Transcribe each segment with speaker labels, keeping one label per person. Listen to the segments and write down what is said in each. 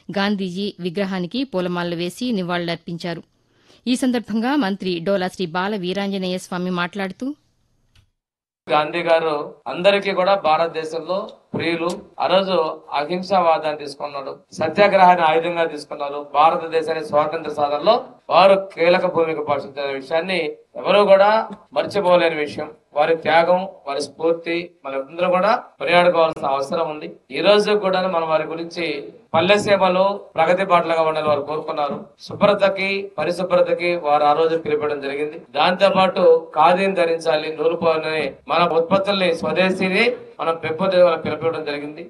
Speaker 1: గాంధీజీ విగ్రహానికి పూలమాలలు వేసి నివాళులర్పించారు ఈ సందర్భంగా మంత్రి డోలా శ్రీ బాల వీరాంజనేయ స్వామి మాట్లాడుతూ
Speaker 2: గాంధీ గారు అందరికీ కూడా భారతదేశంలో ప్రియులు ఆ రోజు అహింసావాదాన్ని తీసుకున్నాడు సత్యాగ్రహాన్ని ఆయుధంగా తీసుకున్నారు భారతదేశాన్ని స్వాతంత్ర సాధనలో వారు కీలక భూమిక పోషించిన విషయాన్ని ఎవరు కూడా మర్చిపోలేని విషయం వారి త్యాగం వారి స్ఫూర్తి మనందరూ కూడా కొనియాడుకోవాల్సిన అవసరం ఉంది ఈ రోజు కూడా మనం వారి గురించి పల్లె సేవలు ప్రగతి బాటలుగా ఉండాలని వారు కోరుకున్నారు శుభ్రతకి పరిశుభ్రతకి వారు ఆ రోజు పిలిపడం జరిగింది దాంతో పాటు ఖాదీని ధరించాలి నూలుపోని మన ఉత్పత్తుల్ని స్వదేశీని మనం పెంపొందేయాలని పిలిపడం జరిగింది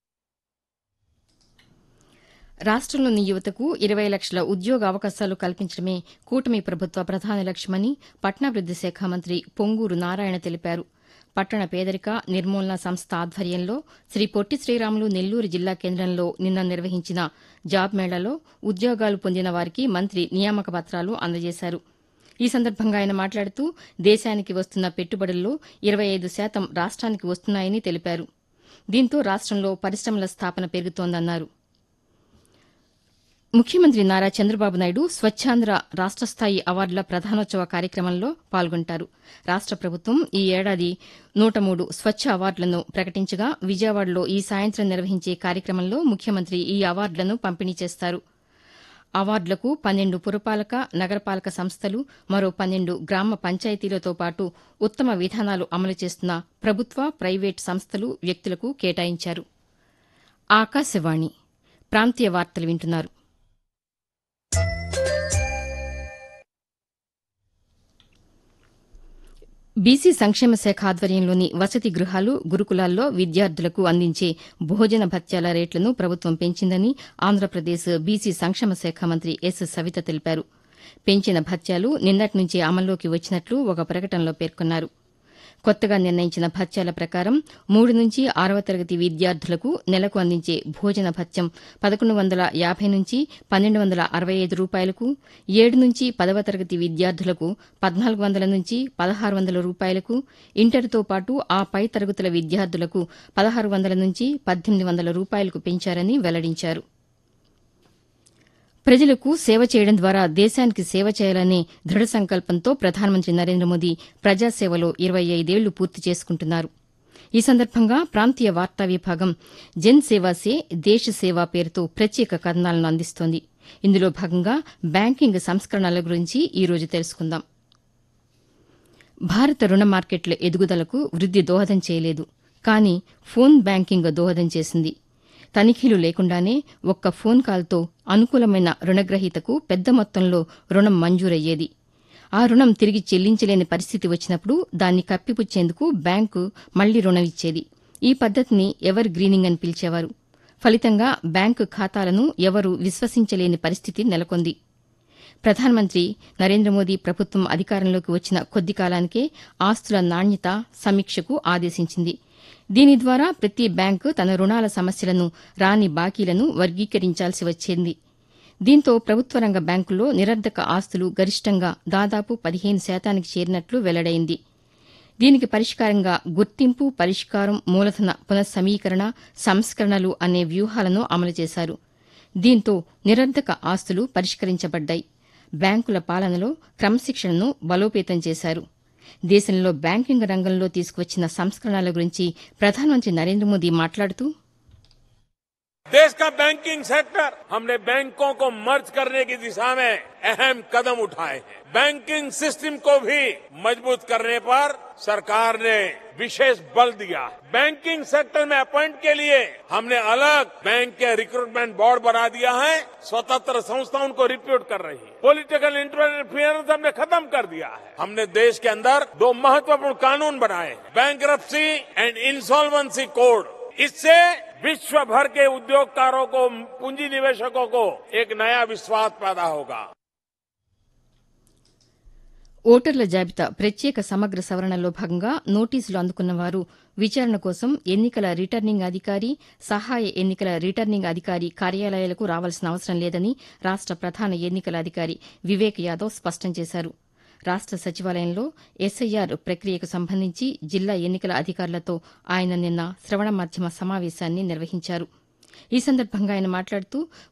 Speaker 1: రాష్టంలోని యువతకు ఇరవై లక్షల ఉద్యోగ అవకాశాలు కల్పించడమే కూటమి ప్రభుత్వ ప్రధాన లక్ష్యమని పట్టణాభివృద్ది శాఖ మంత్రి పొంగూరు నారాయణ తెలిపారు పట్టణ పేదరిక నిర్మూలన సంస్థ ఆధ్వర్యంలో శ్రీ పొట్టి శ్రీరాములు నెల్లూరు జిల్లా కేంద్రంలో నిన్న నిర్వహించిన జాబ్ మేళాలో ఉద్యోగాలు పొందిన వారికి మంత్రి నియామక పత్రాలు అందజేశారు ఈ సందర్భంగా ఆయన మాట్లాడుతూ దేశానికి వస్తున్న పెట్టుబడుల్లో ఇరవై ఐదు శాతం రాష్ట్రానికి వస్తున్నాయని తెలిపారు దీంతో రాష్టంలో పరిశ్రమల స్థాపన పెరుగుతోందన్నారు ముఖ్యమంత్రి నారా చంద్రబాబు నాయుడు స్వచ్ఛాంధ్ర రాష్ట స్థాయి అవార్డుల ప్రధానోత్సవ కార్యక్రమంలో పాల్గొంటారు రాష్ట ప్రభుత్వం ఈ ఏడాది నూట మూడు స్వచ్ఛ అవార్డులను ప్రకటించగా విజయవాడలో ఈ సాయంత్రం నిర్వహించే కార్యక్రమంలో ముఖ్యమంత్రి ఈ అవార్డులను పంపిణీ చేస్తారు అవార్డులకు పన్నెండు పురపాలక నగరపాలక సంస్థలు మరో పన్నెండు గ్రామ పంచాయతీలతో పాటు ఉత్తమ విధానాలు అమలు చేస్తున్న ప్రభుత్వ ప్రైవేట్ సంస్థలు వ్యక్తులకు కేటాయించారు ఆకాశవాణి ప్రాంతీయ వార్తలు వింటున్నారు బీసీ సంక్షేమ శాఖ ఆధ్వర్యంలోని వసతి గృహాలు గురుకులాల్లో విద్యార్థులకు అందించే భోజన భత్యాల రేట్లను ప్రభుత్వం పెంచిందని ఆంధ్రప్రదేశ్ బీసీ సంక్షేమ శాఖ మంత్రి ఎస్ సవిత తెలిపారు పెంచిన భత్యాలు నిన్నటి నుంచే అమల్లోకి వచ్చినట్లు ఒక ప్రకటనలో పేర్కొన్నారు కొత్తగా నిర్ణయించిన భత్యాల ప్రకారం మూడు నుంచి ఆరవ తరగతి విద్యార్థులకు నెలకు అందించే భోజన భత్యం పదకొండు వందల యాభై నుంచి పన్నెండు వందల అరవై ఐదు రూపాయలకు ఏడు నుంచి పదవ తరగతి విద్యార్థులకు పద్నాలుగు వందల నుంచి పదహారు వందల రూపాయలకు ఇంటర్తో పాటు ఆ పై తరగతుల విద్యార్థులకు పదహారు వందల నుంచి పద్దెనిమిది వందల రూపాయలకు పెంచారని వెల్లడించారు ప్రజలకు సేవ చేయడం ద్వారా దేశానికి సేవ చేయాలనే దృఢ సంకల్పంతో ప్రధానమంత్రి నరేంద్ర మోదీ ప్రజాసేవలో ఇరవై ఐదేళ్లు పూర్తి చేసుకుంటున్నారు ఈ సందర్భంగా ప్రాంతీయ వార్తా విభాగం జన్ సేవా సే దేశ సేవ పేరుతో ప్రత్యేక కథనాలను అందిస్తోంది ఇందులో భాగంగా బ్యాంకింగ్ సంస్కరణల గురించి ఈ రోజు తెలుసుకుందాం భారత రుణ మార్కెట్ల ఎదుగుదలకు వృద్ది దోహదం చేయలేదు కానీ ఫోన్ బ్యాంకింగ్ దోహదం చేసింది తనిఖీలు లేకుండానే ఒక్క ఫోన్ కాల్తో అనుకూలమైన రుణగ్రహీతకు పెద్ద మొత్తంలో రుణం మంజూరయ్యేది ఆ రుణం తిరిగి చెల్లించలేని పరిస్థితి వచ్చినప్పుడు దాన్ని కప్పిపుచ్చేందుకు బ్యాంకు మళ్లీ రుణం ఇచ్చేది ఈ పద్దతిని ఎవర్ గ్రీనింగ్ అని పిలిచేవారు ఫలితంగా బ్యాంకు ఖాతాలను ఎవరూ విశ్వసించలేని పరిస్థితి నెలకొంది ప్రధానమంత్రి నరేంద్ర మోదీ ప్రభుత్వం అధికారంలోకి వచ్చిన కొద్ది కాలానికే ఆస్తుల నాణ్యత సమీక్షకు ఆదేశించింది దీని ద్వారా ప్రతి బ్యాంకు తన రుణాల సమస్యలను రాని బాకీలను వర్గీకరించాల్సి వచ్చింది దీంతో ప్రభుత్వ రంగ బ్యాంకుల్లో నిరర్ధక ఆస్తులు గరిష్టంగా దాదాపు పదిహేను శాతానికి చేరినట్లు వెల్లడైంది దీనికి పరిష్కారంగా గుర్తింపు పరిష్కారం మూలధన పునఃసమీకరణ సంస్కరణలు అనే వ్యూహాలను అమలు చేశారు దీంతో నిరర్ధక ఆస్తులు పరిష్కరించబడ్డాయి బ్యాంకుల పాలనలో క్రమశిక్షణను బలోపేతం చేశారు దేశంలో బ్యాంకింగ్ రంగంలో తీసుకువచ్చిన సంస్కరణల గురించి ప్రధానమంత్రి నరేంద్ర మోదీ మాట్లాడుతూ
Speaker 3: देश का बैंकिंग सेक्टर हमने बैंकों को मर्ज करने की दिशा में अहम कदम उठाए हैं बैंकिंग सिस्टम को भी मजबूत करने पर सरकार ने विशेष बल दिया है बैंकिंग सेक्टर में अपॉइंट के लिए हमने अलग बैंक के रिक्रूटमेंट बोर्ड बना दिया है स्वतंत्र संस्था उनको रिक्रूट कर रही है पॉलिटिकल इंटरफियरेंस हमने खत्म कर दिया है हमने देश के अंदर दो महत्वपूर्ण कानून बनाए बैंक एंड इंसॉल्वेंसी कोड इससे विश्व भर के उद्योगकारों को पूंजी निवेशकों को एक नया विश्वास पैदा होगा
Speaker 1: ఓటర్ల జాబితా ప్రత్యేక సమగ్ర సవరణలో భాగంగా నోటీసులు అందుకున్న వారు విచారణ కోసం ఎన్నికల రిటర్నింగ్ అధికారి సహాయ ఎన్నికల రిటర్నింగ్ అధికారి కార్యాలయాలకు రావాల్సిన అవసరం లేదని రాష్ట ప్రధాన ఎన్నికల అధికారి వివేక్ యాదవ్ స్పష్టం చేశారు రాష్ట సచివాలయంలో ఎస్ఐఆర్ ప్రక్రియకు సంబంధించి జిల్లా ఎన్నికల అధికారులతో ఆయన నిన్న శ్రవణ మాధ్యమ సమావేశాన్ని నిర్వహించారు ఈ సందర్భంగా ఆయన మాట్లాడుతూ